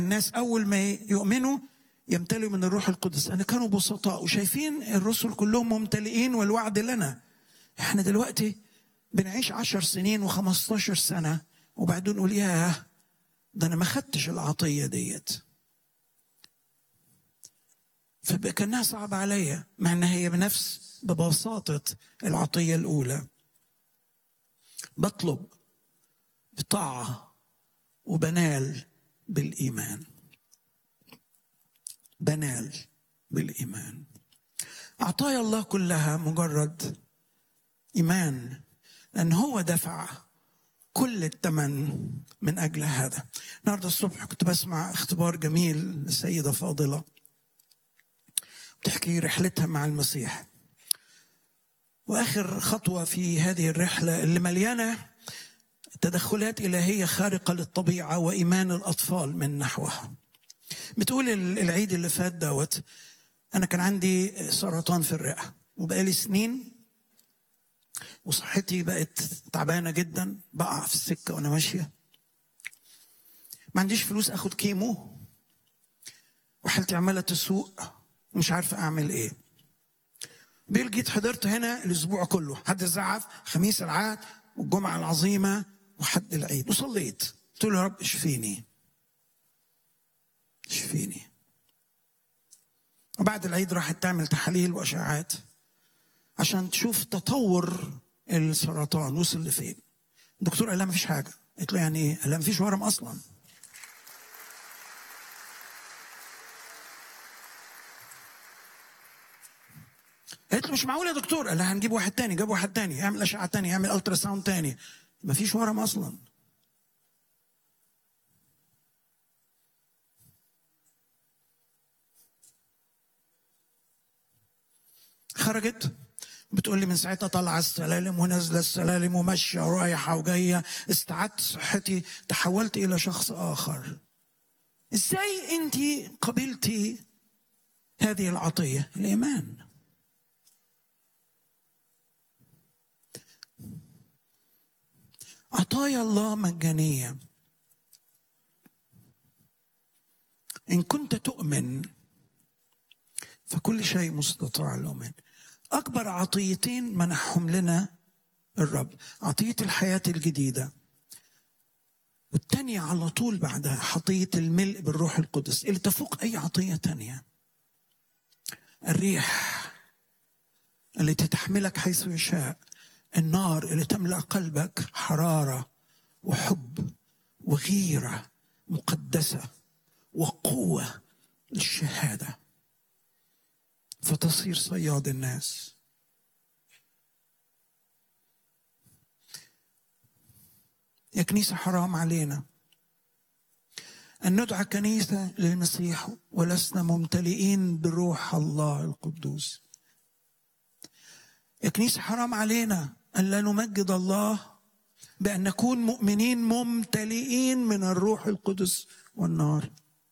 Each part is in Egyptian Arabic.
الناس اول ما يؤمنوا يمتلئوا من الروح القدس انا كانوا بسطاء وشايفين الرسل كلهم ممتلئين والوعد لنا احنا دلوقتي بنعيش عشر سنين وخمستاشر سنة وبعدين نقول ياه ده انا ما خدتش العطية ديت فكانها صعبة عليا مع انها هي بنفس ببساطة العطية الأولى بطلب بطاعة وبنال بالإيمان بنال بالإيمان عطايا الله كلها مجرد إيمان لأن هو دفع كل الثمن من أجل هذا النهاردة الصبح كنت بسمع اختبار جميل للسيدة فاضلة بتحكي رحلتها مع المسيح واخر خطوه في هذه الرحله اللي مليانه تدخلات الهيه خارقه للطبيعه وايمان الاطفال من نحوها. بتقول العيد اللي فات دوت انا كان عندي سرطان في الرئه وبقالي سنين وصحتي بقت تعبانه جدا بقع في السكه وانا ماشيه. ما عنديش فلوس اخد كيمو وحالتي عماله تسوء ومش عارفه اعمل ايه. بيل جيت حضرت هنا الاسبوع كله حد الزعف خميس العهد والجمعه العظيمه وحد العيد وصليت قلت له يا رب اشفيني اشفيني وبعد العيد راحت تعمل تحاليل واشعاعات عشان تشوف تطور السرطان وصل لفين الدكتور قال لها مفيش حاجه قلت له يعني ايه؟ قال لها مفيش ورم اصلا قالت له مش معقول يا دكتور قال لها هنجيب واحد تاني جاب واحد تاني يعمل اشعه تاني يعمل الترا ساوند تاني مفيش ورم اصلا خرجت بتقول لي من ساعتها طالعه السلالم ونازله السلالم وماشيه ورايحه وجايه استعدت صحتي تحولت الى شخص اخر ازاي انت قبلتي هذه العطيه الايمان عطايا الله مجانية إن كنت تؤمن فكل شيء مستطاع الأمن أكبر عطيتين منحهم لنا الرب عطية الحياة الجديدة والتانية على طول بعدها عطية الملء بالروح القدس اللي تفوق أي عطية تانية الريح التي تحملك حيث يشاء النار اللي تملا قلبك حراره وحب وغيره مقدسه وقوه للشهاده فتصير صياد الناس يا كنيسه حرام علينا ان ندعى كنيسه للمسيح ولسنا ممتلئين بروح الله القدوس يا كنيسه حرام علينا أن لا نمجد الله بأن نكون مؤمنين ممتلئين من الروح القدس والنار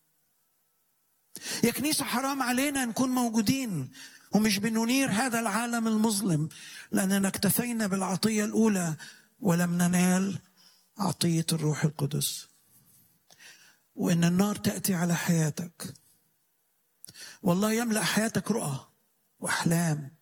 يا كنيسة حرام علينا نكون موجودين ومش بننير هذا العالم المظلم لأننا اكتفينا بالعطية الأولى ولم ننال عطية الروح القدس وإن النار تأتي على حياتك والله يملأ حياتك رؤى وأحلام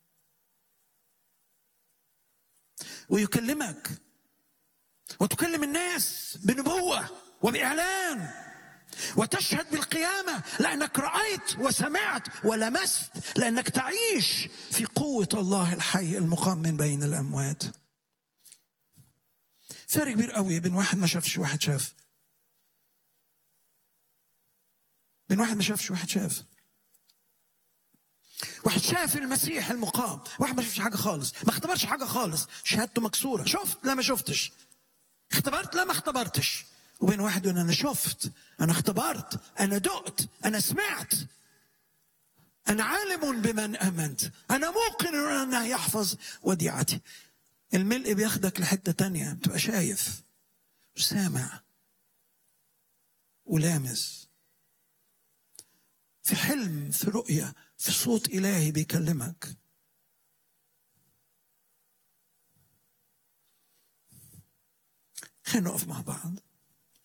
ويكلمك وتكلم الناس بنبوة وبإعلان وتشهد بالقيامة لأنك رأيت وسمعت ولمست لأنك تعيش في قوة الله الحي المقام من بين الأموات فرق كبير قوي بين واحد ما شافش واحد شاف بين واحد ما شافش واحد شاف واحد شاف المسيح المقام واحد ما شافش حاجه خالص ما اختبرش حاجه خالص شهادته مكسوره شفت لا ما شفتش اختبرت لا ما اختبرتش وبين واحد يقول انا شفت انا اختبرت انا دقت انا سمعت انا عالم بمن امنت انا موقن انه يحفظ وديعتي الملء بياخدك لحته تانية بتبقى شايف وسامع ولامس في حلم في رؤيه في صوت إلهي بيكلمك خلينا نقف مع بعض